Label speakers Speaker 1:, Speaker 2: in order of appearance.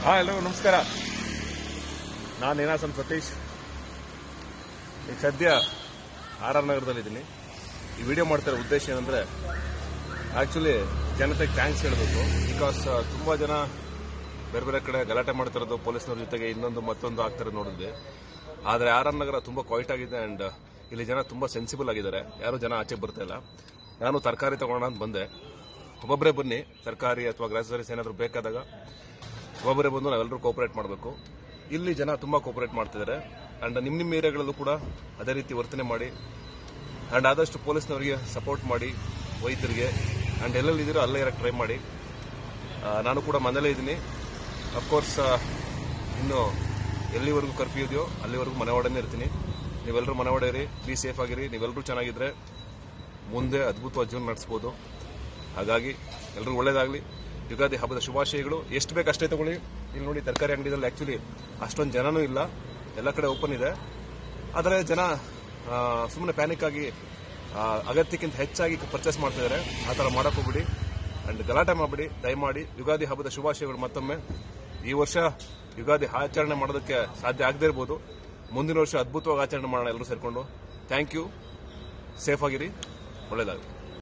Speaker 1: ಹಾ ಎಲ್ಲರಿಗೂ ನಮಸ್ಕಾರ ನಾನು ನೀನಾಸನ್ ಸತೀಶ್ ಈಗ ಸದ್ಯ ಆರ್ ಆರ್ ನಗರದಲ್ಲಿದ್ದೀನಿ ಈ ವಿಡಿಯೋ ಮಾಡ್ತಿರೋ ಉದ್ದೇಶ ಏನಂದ್ರೆ ಆಕ್ಚುಲಿ ಜನತೆಗೆ ಥ್ಯಾಂಕ್ಸ್ ಹೇಳಬೇಕು ಬಿಕಾಸ್ ತುಂಬಾ ಜನ ಬೇರೆ ಬೇರೆ ಕಡೆ ಗಲಾಟೆ ಮಾಡ್ತಿರೋದು ಪೊಲೀಸ್ನವ್ರ ಜೊತೆಗೆ ಇನ್ನೊಂದು ಮತ್ತೊಂದು ಆಗ್ತಿರೋದು ನೋಡಿದ್ವಿ ಆದರೆ ಆರ್ ಆರ್ ನಗರ ತುಂಬಾ ಕ್ವೈಟ್ ಆಗಿದೆ ಅಂಡ್ ಇಲ್ಲಿ ಜನ ತುಂಬಾ ಸೆನ್ಸಿಬಲ್ ಆಗಿದ್ದಾರೆ ಯಾರು ಜನ ಆಚೆ ಬರ್ತಾ ಇಲ್ಲ ನಾನು ತರಕಾರಿ ತಗೊಳ್ಳೋಣ ಅಂತ ಬಂದೆ ಒಬ್ಬೊಬ್ಬರೇ ಬನ್ನಿ ತರಕಾರಿ ಅಥವಾ ಗ್ರಾಸರೀಸ್ ಏನಾದರೂ ಬೇಕಾದಾಗ ಒಬ್ಬರೇ ಬಂದು ನಾವೆಲ್ಲರೂ ಕೋಪರೇಟ್ ಮಾಡಬೇಕು ಇಲ್ಲಿ ಜನ ತುಂಬಾ ಕೋಪರೇಟ್ ಮಾಡ್ತಿದ್ದಾರೆ ಅಂಡ್ ನಿಮ್ಮ ನಿಮ್ಮ ಏರಿಯಾಗಳಲ್ಲೂ ಕೂಡ ಅದೇ ರೀತಿ ವರ್ತನೆ ಮಾಡಿ ಅಂಡ್ ಆದಷ್ಟು ಪೊಲೀಸ್ನವರಿಗೆ ಸಪೋರ್ಟ್ ಮಾಡಿ ವೈದ್ಯರಿಗೆ ಅಂಡ್ ಎಲ್ಲೆಲ್ಲಿ ಇದೀರೋ ಅಲ್ಲೇ ಇರಕ್ಕೆ ಟ್ರೈ ಮಾಡಿ ಆ, ನಾನು ಕೂಡ ಮನೇಲೇ ಇದ್ದೀನಿ ಅಫ್ಕೋರ್ಸ್ ಇನ್ನು ಎಲ್ಲಿವರೆಗೂ ಕರ್ಫ್ಯೂ ಇದೆಯೋ ಅಲ್ಲಿವರೆಗೂ ಮನೆ ಒಳಗಡೆ ಇರ್ತೀನಿ ನೀವೆಲ್ಲರೂ ಮನೆ ಒಳಗೆ ಇರಿ ಬಿ ಸೇಫ್ ಆಗಿರಿ ನೀವೆಲ್ಲರೂ ಚೆನ್ನಾಗಿದ್ರೆ ಮುಂದೆ ಅದ್ಭುತವಾದ ಜೀವನ ನಡೆಸ್ಬೋದು ಹಾಗಾಗಿ ಎಲ್ರಿಗೂ ಒಳ್ಳೇದಾಗಲಿ ಯುಗಾದಿ ಹಬ್ಬದ ಶುಭಾಶಯಗಳು ಎಷ್ಟು ಬೇಕು ಅಷ್ಟೇ ತಗೊಳ್ಳಿ ಇಲ್ಲಿ ನೋಡಿ ತರಕಾರಿ ಅಂಗಡಿದಲ್ಲಿ ಆಕ್ಚುಲಿ ಅಷ್ಟೊಂದು ಜನನೂ ಇಲ್ಲ ಎಲ್ಲ ಕಡೆ ಓಪನ್ ಇದೆ ಆದರೆ ಜನ ಸುಮ್ಮನೆ ಪ್ಯಾನಿಕ್ ಆಗಿ ಆ, ಅಗತ್ಯಕ್ಕಿಂತ ಹೆಚ್ಚಾಗಿ ಪರ್ಚೇಸ್ ಮಾಡ್ತಿದ್ದಾರೆ ಆ ಥರ ಮಾಡಕ್ ಹೋಗ್ಬಿಡಿ ಅಂಡ್ ಗಲಾಟೆ ಮಾಡಬೇಡಿ ದಯಮಾಡಿ ಯುಗಾದಿ ಹಬ್ಬದ ಶುಭಾಶಯಗಳು ಮತ್ತೊಮ್ಮೆ ಈ ವರ್ಷ ಯುಗಾದಿ ಆಚರಣೆ ಮಾಡೋದಕ್ಕೆ ಸಾಧ್ಯ ಆಗದೇ ಇರ್ಬೋದು ಮುಂದಿನ ವರ್ಷ ಅದ್ಭುತವಾಗಿ ಆಚರಣೆ ಮಾಡೋಣ ಎಲ್ಲರೂ ಸೇರ್ಕೊಂಡು ಥ್ಯಾಂಕ್ ಯು ಸೇಫ್ ಆಗಿರಿ ಒಳ್ಳೇದಾಗಲಿ